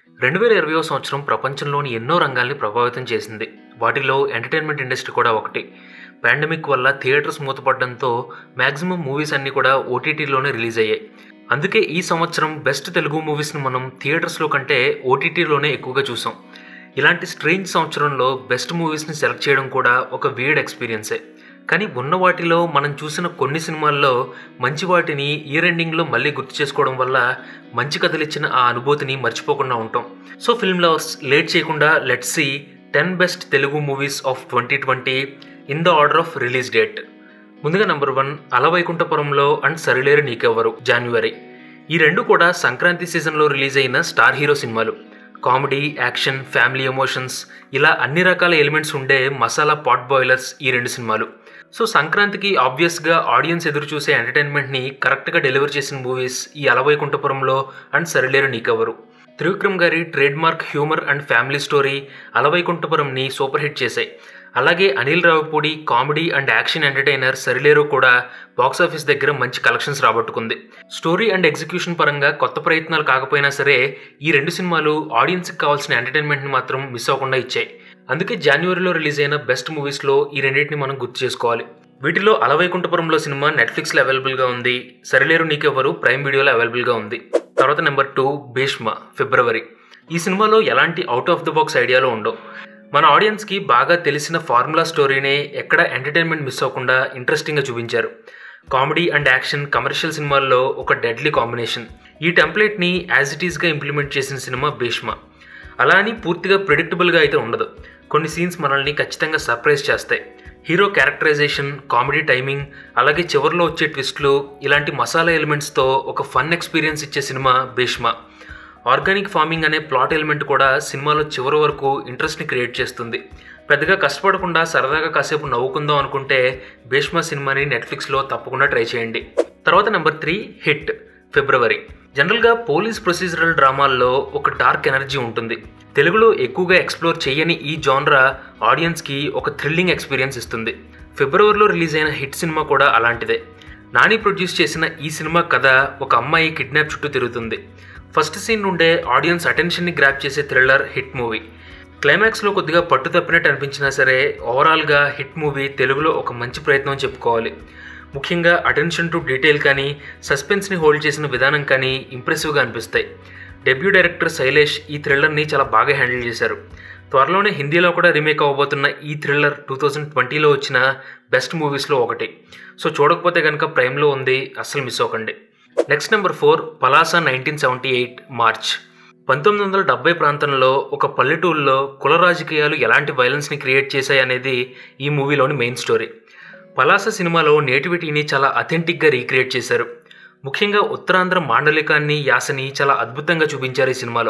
రెండు వేల ఇరవయో సంవత్సరం ప్రపంచంలోని ఎన్నో రంగాల్ని ప్రభావితం చేసింది వాటిలో ఎంటర్టైన్మెంట్ ఇండస్ట్రీ కూడా ఒకటి పాండమిక్ వల్ల థియేటర్స్ మూతపడడంతో మ్యాక్సిమం మూవీస్ అన్నీ కూడా ఓటీటీలోనే రిలీజ్ అయ్యాయి అందుకే ఈ సంవత్సరం బెస్ట్ తెలుగు మూవీస్ని మనం థియేటర్స్లో కంటే ఓటీటీలోనే ఎక్కువగా చూసాం ఇలాంటి స్ట్రేంజ్ సంవత్సరంలో బెస్ట్ మూవీస్ని సెలెక్ట్ చేయడం కూడా ఒక వీడ్ ఎక్స్పీరియన్సే కానీ ఉన్న వాటిలో మనం చూసిన కొన్ని సినిమాల్లో మంచి వాటిని ఇయర్ ఎండింగ్లో మళ్ళీ గుర్తు చేసుకోవడం వల్ల మంచి కథలు ఇచ్చిన ఆ అనుభూతిని మర్చిపోకుండా ఉంటాం సో ఫిల్మ్ లవర్స్ లేట్ చేయకుండా let see ten best Telugu movies of twenty twenty in the order of release date ముందుగా number one Ala Vaikunthapurramuloo and Sarileru Neekevvaru January ఈ రెండు కూడా సంక్రాంతి సీజన్లో రిలీజ్ అయిన స్టార్ హీరో సినిమాలు కామెడీ యాక్షన్ ఫ్యామిలీ ఎమోషన్స్ ఇలా అన్ని రకాల ఎలిమెంట్స్ ఉండే మసాలా పాట్ బాయిలర్స్ ఈ రెండు సినిమాలు సో సంక్రాంతికి ఆబ్వియస్గా ఆడియన్స్ ఎదురు చూసే ఎంటర్టైన్మెంట్ని కరెక్ట్గా డెలివర్ చేసిన మూవీస్ ఈ అలవైకుంఠపురంలో అండ్ సరిలేరు నీకెవరు త్రివిక్రమ్ గారి trademark humour and family story అలవైకుంఠపురంని సూపర్ హిట్ చేశాయి అలాగే Anil Ravipudi comedy and action entertainer Sarileru కూడా బాక్సాఫీస్ దగ్గర మంచి కలెక్షన్స్ రాబట్టుకుంది స్టోరీ అండ్ ఎగ్జిక్యూషన్ పరంగా కొత్త ప్రయత్నాలు కాకపోయినా సరే ఈ రెండు సినిమాలు ఆడియన్స్కి కావాల్సిన ఎంటర్టైన్మెంట్ని మాత్రం మిస్ అవ్వకుండా ఇచ్చాయి అందుకే జనవరిలో రిలీజ్ అయిన బెస్ట్ మూవీస్లో ఈ రెండింటిని మనం గుర్తు చేసుకోవాలి వీటిలో అలవైకుంఠపురంలో సినిమా నెట్ఫ్లిక్స్లో అవైలబుల్గా ఉంది సరిలేరు నీకెవరు ప్రైమ్ వీడియోలో అవైలబుల్గా ఉంది తర్వాత నెంబర్ టూ భీష్మ ఫిబ్రవరి ఈ సినిమాలో ఎలాంటి అవుట్ ఆఫ్ ద బాక్స్ ఐడియాలో ఉండవు మన ఆడియన్స్కి బాగా తెలిసిన ఫార్ములా స్టోరీనే ఎక్కడ ఎంటర్టైన్మెంట్ మిస్ అవ్వకుండా ఇంట్రెస్టింగ్గా చూపించారు కామెడీ అండ్ యాక్షన్ కమర్షియల్ సినిమాల్లో ఒక డెడ్లీ కాంబినేషన్ ఈ టెంప్లెట్ని యాజ్ ఇట్ ఈస్గా ఇంప్లిమెంట్ చేసిన సినిమా భీష్మ అలా అని పూర్తిగా ప్రిడిక్టబుల్గా అయితే ఉండదు కొన్ని సీన్స్ మనల్ని ఖచ్చితంగా సర్ప్రైజ్ చేస్తాయి హీరో క్యారెక్టరైజేషన్ కామెడీ టైమింగ్ అలాగే చివరిలో వచ్చే ట్విస్ట్లు ఇలాంటి మసాలా ఎలిమెంట్స్తో ఒక ఫన్ ఎక్స్పీరియన్స్ ఇచ్చే సినిమా భీష్మ ఆర్గానిక్ ఫార్మింగ్ అనే ప్లాట్ ఎలిమెంట్ కూడా సినిమాలో చివరి వరకు ఇంట్రెస్ట్ని క్రియేట్ చేస్తుంది పెద్దగా కష్టపడకుండా సరదాగా కాసేపు నవ్వుకుందాం అనుకుంటే భీష్మ సినిమాని నెట్ఫ్లిక్స్లో తప్పకుండా ట్రై చేయండి తర్వాత నెంబర్ త్రీ హిట్ ఫిబ్రవరి జనరల్గా పోలీస్ ప్రొసీజరల్ డ్రామాల్లో ఒక డార్క్ ఎనర్జీ ఉంటుంది తెలుగులో ఎక్కువగా ఎక్స్ప్లోర్ చేయని ఈ జాన్రా ఆడియన్స్కి ఒక థ్రిల్లింగ్ ఎక్స్పీరియన్స్ ఇస్తుంది ఫిబ్రవరిలో రిలీజ్ అయిన హిట్ సినిమా కూడా అలాంటిదే నాని ప్రొడ్యూస్ చేసిన ఈ సినిమా కథ ఒక అమ్మాయి కిడ్నాప్ చుట్టూ తిరుగుతుంది ఫస్ట్ సీన్ నుండే ఆడియన్స్ అటెన్షన్ని గ్రాప్ చేసే థ్రిల్లర్ హిట్ మూవీ క్లైమాక్స్లో కొద్దిగా పట్టు తప్పినట్టు అనిపించినా సరే ఓవరాల్గా హిట్ మూవీ తెలుగులో ఒక మంచి ప్రయత్నం చెప్పుకోవాలి ముఖ్యంగా అటెన్షన్ టు డీటెయిల్ కానీ సస్పెన్స్ని హోల్డ్ చేసిన విధానం కానీ ఇంప్రెసివ్గా అనిపిస్తాయి డెబ్యూ డైరెక్టర్ శైలేష్ ఈ థ్రిల్లర్ని చాలా బాగా హ్యాండిల్ చేశారు త్వరలోనే హిందీలో కూడా రీమేక్ అవ్వబోతున్న ఈ థ్రిల్లర్ టూ థౌజండ్ ట్వంటీలో వచ్చిన బెస్ట్ మూవీస్లో ఒకటి సో చూడకపోతే కనుక ప్రైమ్లో ఉంది అస్సలు మిస్ అవ్వకండి next number four Palasa nineteen seventy eight March పంతొమ్మిది వందల డెబ్బై ప్రాంతంలో ఒక పల్లెటూరులో కుల రాజకీయాలు ఎలాంటి వైలెన్స్ని క్రియేట్ చేశాయి అనేది ఈ మూవీలోని మెయిన్ స్టోరీ పలాస సినిమాలో నేటివిటీని చాలా అథెంటిక్గా రీక్రియేట్ చేశారు ముఖ్యంగా ఉత్తరాంధ్ర మాండలికాన్ని యాసని చాలా అద్భుతంగా చూపించారు ఈ సినిమాలో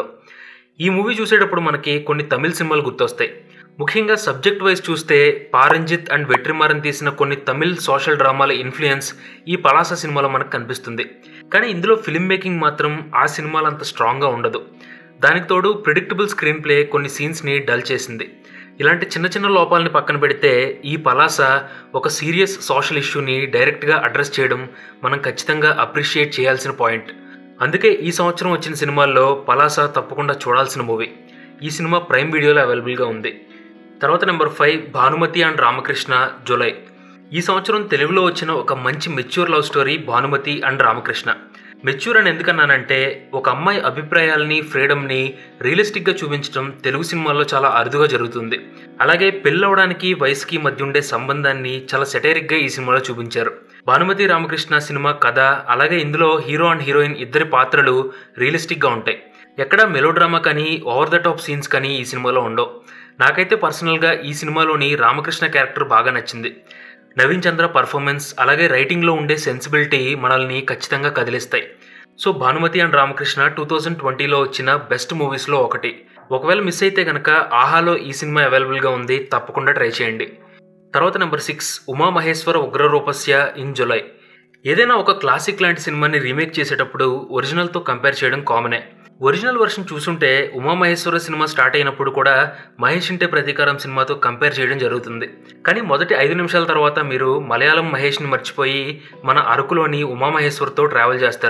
ఈ మూవీ చూసేటప్పుడు మనకి కొన్ని తమిళ సినిమాలు గుర్తొస్తాయి ముఖ్యంగా సబ్జెక్ట్ వైజ్ చూస్తే పారంజిత్ అండ్ వెట్రిమారన్ తీసిన కొన్ని తమిళ్ సోషల్ డ్రామాల ఇన్ఫ్లుయెన్స్ ఈ పలాస సినిమాలో మనకు కనిపిస్తుంది కానీ ఇందులో ఫిల్మ్ మేకింగ్ మాత్రం ఆ సినిమాలో అంత స్ట్రాంగ్గా ఉండదు దానికి తోడు ప్రిడిక్టబుల్ స్క్రీన్ ప్లే కొన్ని సీన్స్ని డల్ చేసింది ఇలాంటి చిన్న చిన్న లోపాలని పక్కన పెడితే ఈ పలాస ఒక సీరియస్ సోషల్ ఇష్యూని డైరెక్ట్గా అడ్రస్ చేయడం మనం ఖచ్చితంగా అప్రిషియేట్ చేయాల్సిన పాయింట్ అందుకే ఈ సంవత్సరం వచ్చిన సినిమాల్లో పలాస తప్పకుండా చూడాల్సిన మూవీ ఈ సినిమా ప్రైమ్ వీడియోలో అవైలబుల్గా ఉంది తర్వాత number five Bhanumathi and Ramakrishna July ఈ సంవత్సరం తెలుగులో వచ్చిన ఒక మంచి mature love story Bhanumathi and Ramakrishna mature అని ఎందుకన్నానంటే ఒక అమ్మాయి అభిప్రాయాలని ఫ్రీడమ్ని రియలిస్టిక్గా చూపించడం తెలుగు సినిమాల్లో చాలా అరుదుగా జరుగుతుంది అలాగే పెళ్ళవడానికి వయసుకి మధ్య ఉండే సంబంధాన్ని చాలా సెటైరిక్గా ఈ సినిమాలో చూపించారు భానుమతి రామకృష్ణ సినిమా కథ అలాగే ఇందులో హీరో అండ్ హీరోయిన్ ఇద్దరి పాత్రలు రియలిస్టిక్గా ఉంటాయి ఎక్కడ మెలోడ్రామా కానీ ఓవర్ ద టాప్ సీన్స్ కానీ ఈ సినిమాలో ఉండవు నాకైతే పర్సనల్గా ఈ సినిమాలోని రామకృష్ణ క్యారెక్టర్ బాగా నచ్చింది నవీన్ చంద్ర పర్ఫార్మెన్స్ అలాగే రైటింగ్లో ఉండే సెన్సిబిలిటీ మనల్ని ఖచ్చితంగా కదిలిస్తాయి so Bhanumathi and Ramakrishna two thousand ట్వంటీలో వచ్చిన బెస్ట్ మూవీస్లో ఒకటి ఒకవేళ మిస్ అయితే కనుక ఆహాలో ఈ సినిమా అవైలబుల్గా ఉంది తప్పకుండా ట్రై చేయండి తర్వాత number six Umamaheswara Ugraroopasya in July ఏదైనా ఒక క్లాసిక్ లాంటి సినిమాని రీమేక్ చేసేటప్పుడు ఒరిజినల్తో కంపేర్ చేయడం కామనే ఒరిజినల్ వర్షన్ చూసుంటే ఉమామహేశ్వర సినిమా స్టార్ట్ అయినప్పుడు కూడా మహేష్ ఇంటే ప్రతీకారం సినిమాతో కంపేర్ చేయడం జరుగుతుంది కానీ మొదటి ఐదు నిమిషాల తర్వాత మీరు మలయాళం మహేష్ని మర్చిపోయి మన అరకులోని ఉమామహేశ్వర్తో ట్రావెల్ చేస్తారు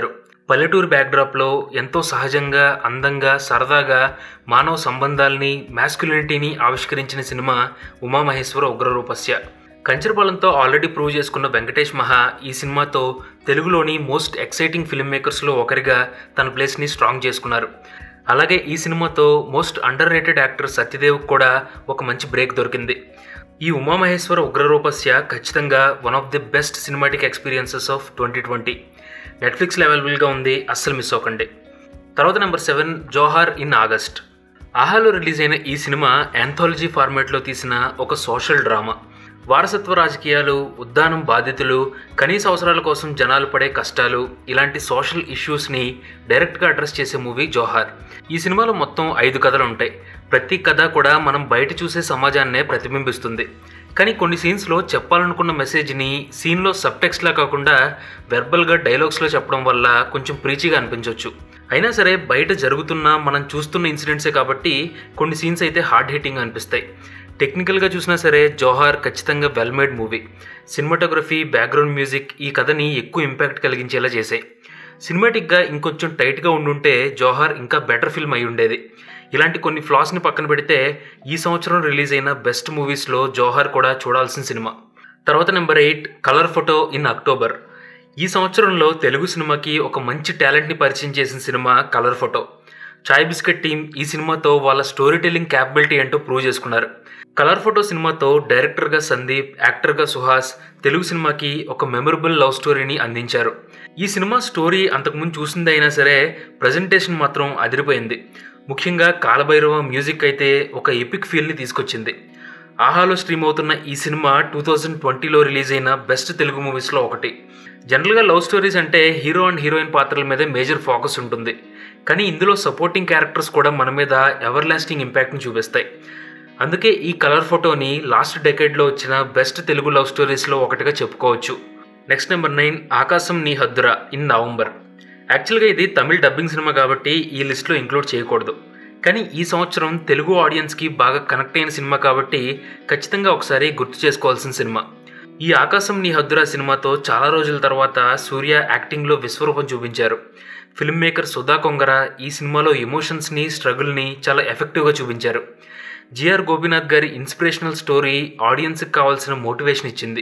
పల్లెటూరు బ్యాక్డ్రాప్లో ఎంతో సహజంగా అందంగా సరదాగా మానవ సంబంధాల్ని మ్యాస్కులినిటీని ఆవిష్కరించిన సినిమా ఉమామహేశ్వర ఉగ్రరూపస్య కంచరపాలెంతో ఆల్రెడీ ప్రూవ్ చేసుకున్న వెంకటేష్ మహా ఈ సినిమాతో తెలుగులోని మోస్ట్ ఎక్సైటింగ్ ఫిల్మ్ మేకర్స్లో ఒకరిగా తన ప్లేస్ని స్ట్రాంగ్ చేసుకున్నారు అలాగే ఈ సినిమాతో most underrated actor Satyadev కూడా ఒక మంచి బ్రేక్ దొరికింది ఈ ఉమామహేశ్వర ఉగ్రరూపస్య ఖచ్చితంగా one of the best cinematic experiences of twenty twenty నెట్ఫ్లిక్స్లో అవైలబుల్గా ఉంది అస్సలు మిస్ అవ్వకండి తర్వాత number seven Johar in August ఆహాలో రిలీజ్ అయిన ఈ సినిమా యాంథాలజీ ఫార్మాట్లో తీసిన ఒక సోషల్ డ్రామా వారసత్వ రాజకీయాలు ఉద్దానం బాధితులు కనీస అవసరాల కోసం జనాలు పడే కష్టాలు ఇలాంటి సోషల్ ఇష్యూస్ని డైరెక్ట్గా అడ్రస్ చేసే మూవీ జోహార్ ఈ సినిమాలో మొత్తం ఐదు కథలు ఉంటాయి ప్రతి కథ కూడా మనం బయట చూసే సమాజాన్నే ప్రతిబింబిస్తుంది కానీ కొన్ని సీన్స్లో చెప్పాలనుకున్న మెసేజ్ని సీన్లో సబ్ టెక్స్ట్లా కాకుండా వెర్బల్గా డైలాగ్స్లో చెప్పడం వల్ల కొంచెం ప్రీచిగా అనిపించవచ్చు అయినా సరే బయట జరుగుతున్న మనం చూస్తున్న ఇన్సిడెంట్సే కాబట్టి కొన్ని సీన్స్ అయితే హార్డ్ హిట్టింగ్ అనిపిస్తాయి టెక్నికల్గా చూసినా సరే జోహార్ ఖచ్చితంగా well made movie cinematography background music ఈ కథని ఎక్కువ ఇంపాక్ట్ కలిగించేలా చేశాయి సినిమాటిక్గా ఇంకొంచెం టైట్గా ఉండుంటే జోహార్ ఇంకా బెటర్ ఫిల్మ్ అయి ఉండేది ఇలాంటి కొన్ని ఫ్లాస్ని పక్కన పెడితే ఈ సంవత్సరం రిలీజ్ అయిన బెస్ట్ మూవీస్లో జోహార్ కూడా చూడాల్సిన సినిమా తర్వాత number eight colour photo in October ఈ సంవత్సరంలో తెలుగు సినిమాకి ఒక మంచి టాలెంట్ని పరిచయం చేసిన సినిమా colour photo Chai Bisket team ఈ సినిమాతో వాళ్ళ స్టోరీ టెల్లింగ్ క్యాపబిలిటీ ఏంటో ప్రూవ్ చేసుకున్నారు కలర్ ఫోటో సినిమాతో డైరెక్టర్గా సందీప్ యాక్టర్గా సుహాస్ తెలుగు సినిమాకి ఒక మెమరబుల్ లవ్ స్టోరీని అందించారు ఈ సినిమా స్టోరీ అంతకుముందు చూసింది అయినా సరే ప్రజెంటేషన్ మాత్రం అదిరిపోయింది ముఖ్యంగా కాలభైరవ మ్యూజిక్ అయితే ఒక ఎపిక్ ఫీల్ని తీసుకొచ్చింది ఆహాలో స్ట్రీమ్ అవుతున్న ఈ సినిమా టూ థౌజండ్ ట్వంటీలో రిలీజ్ అయిన బెస్ట్ తెలుగు మూవీస్లో ఒకటి జనరల్గా లవ్ స్టోరీస్ అంటే హీరో అండ్ హీరోయిన్ పాత్రల మీదే మేజర్ ఫోకస్ ఉంటుంది కానీ ఇందులో సపోర్టింగ్ క్యారెక్టర్స్ కూడా మన మీద ఎవర్ లాస్టింగ్ ఇంపాక్ట్ని చూపిస్తాయి అందుకే ఈ కలర్ ఫోటోని లాస్ట్ డెకేడ్లో వచ్చిన బెస్ట్ తెలుగు లవ్ స్టోరీస్లో ఒకటిగా చెప్పుకోవచ్చు నెక్స్ట్ నెంబర్ నైన్ ఆకాశం నీ హద్దురా ఇన్ నవంబర్ యాక్చువల్గా ఇది తమిళ్ డబ్బింగ్ సినిమా కాబట్టి ఈ లిస్ట్లో ఇంక్లూడ్ చేయకూడదు కానీ ఈ సంవత్సరం తెలుగు ఆడియన్స్కి బాగా కనెక్ట్ అయిన సినిమా కాబట్టి ఖచ్చితంగా ఒకసారి గుర్తు చేసుకోవాల్సిన సినిమా ఈ ఆకాశం నీ హద్దురా సినిమాతో చాలా రోజుల తర్వాత సూర్య యాక్టింగ్లో విశ్వరూపం చూపించారు ఫిల్మ్ మేకర్ సుధా కొంగర ఈ సినిమాలో ఎమోషన్స్ని స్ట్రగుల్ని చాలా ఎఫెక్టివ్గా చూపించారు జిఆర్ గోపీనాథ్ గారి ఇన్స్పిరేషనల్ స్టోరీ ఆడియన్స్కి కావాల్సిన మోటివేషన్ ఇచ్చింది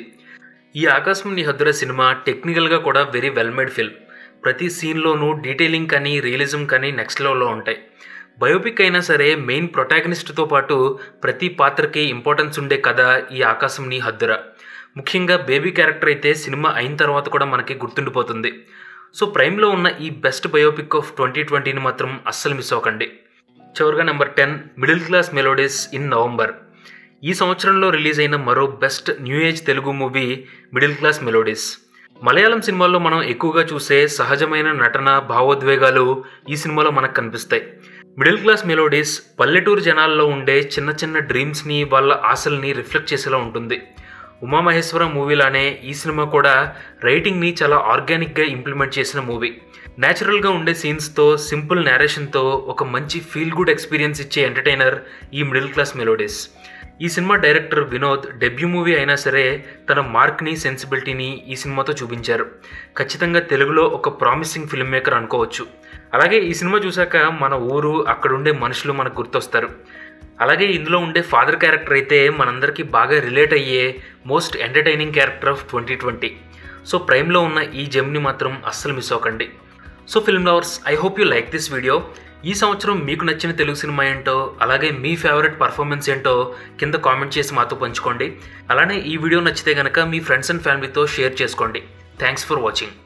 ఈ ఆకాశం నీ హద్దురా సినిమా టెక్నికల్గా కూడా వెరీ వెల్ మేడ్ ఫిల్మ్ ప్రతి సీన్లోనూ డీటెయిలింగ్ కానీ రియలిజం కానీ నెక్స్ట్ లెవెల్లో ఉంటాయి బయోపిక్ అయినా సరే మెయిన్ ప్రొటాగనిస్ట్తో పాటు ప్రతి పాత్రకి ఇంపార్టెన్స్ ఉండే కథ ఈ ఆకాశం నీ హద్దురా ముఖ్యంగా బేబీ క్యారెక్టర్ అయితే సినిమా అయిన తర్వాత కూడా మనకి గుర్తుండిపోతుంది సో ప్రైమ్లో ఉన్న ఈ బెస్ట్ బయోపిక్ ఆఫ్ ట్వంటీ ట్వంటీని మాత్రం అస్సలు మిస్ అవ్వకండి చివరిగా number ten middle class melodies in November ఈ సంవత్సరంలో రిలీజ్ అయిన మరో best new age Telugu movie middle class melodies Malayalam సినిమాల్లో మనం ఎక్కువగా చూసే సహజమైన నటన భావోద్వేగాలు ఈ సినిమాలో మనకు కనిపిస్తాయి మిడిల్ క్లాస్ మెలోడీస్ పల్లెటూరు జనాల్లో ఉండే చిన్న చిన్న డ్రీమ్స్ని వాళ్ళ ఆశల్ని రిఫ్లెక్ట్ చేసేలా ఉంటుంది ఉమామహేశ్వర మూవీలానే ఈ సినిమా కూడా రైటింగ్ని చాలా ఆర్గానిక్గా ఇంప్లిమెంట్ చేసిన మూవీ న్యాచురల్గా ఉండే సీన్స్తో సింపుల్ నేరేషన్తో ఒక మంచి ఫీల్ గుడ్ ఎక్స్పీరియన్స్ ఇచ్చే ఎంటర్టైనర్ ఈ మిడిల్ క్లాస్ మెలోడీస్ ఈ సినిమా డైరెక్టర్ వినోద్ డెబ్యూ మూవీ అయినా సరే తన మార్క్ని సెన్సిబిలిటీని ఈ సినిమాతో చూపించారు ఖచ్చితంగా తెలుగులో ఒక ప్రామిసింగ్ ఫిల్మ్ మేకర్ అనుకోవచ్చు అలాగే ఈ సినిమా చూశాక మన ఊరు అక్కడుండే మనుషులు మనకు గుర్తొస్తారు అలాగే ఇందులో ఉండే ఫాదర్ క్యారెక్టర్ అయితే మనందరికీ బాగా రిలేట్ అయ్యే most entertaining character of twenty twenty so ప్రైమ్లో ఉన్న ఈ జెమ్ని మాత్రం అస్సలు మిస్ అవ్వకండి so film lovers I hope you like this video ఈ సంవత్సరం మీకు నచ్చిన తెలుగు సినిమా ఏంటో అలాగే మీ ఫేవరెట్ పర్ఫార్మెన్స్ ఏంటో కింద కామెంట్ చేసి మాతో పంచుకోండి అలానే ఈ వీడియో నచ్చితే కనుక మీ ఫ్రెండ్స్ అండ్ ఫ్యామిలీతో షేర్ చేసుకోండి థ్యాంక్స్ ఫర్ వాచింగ్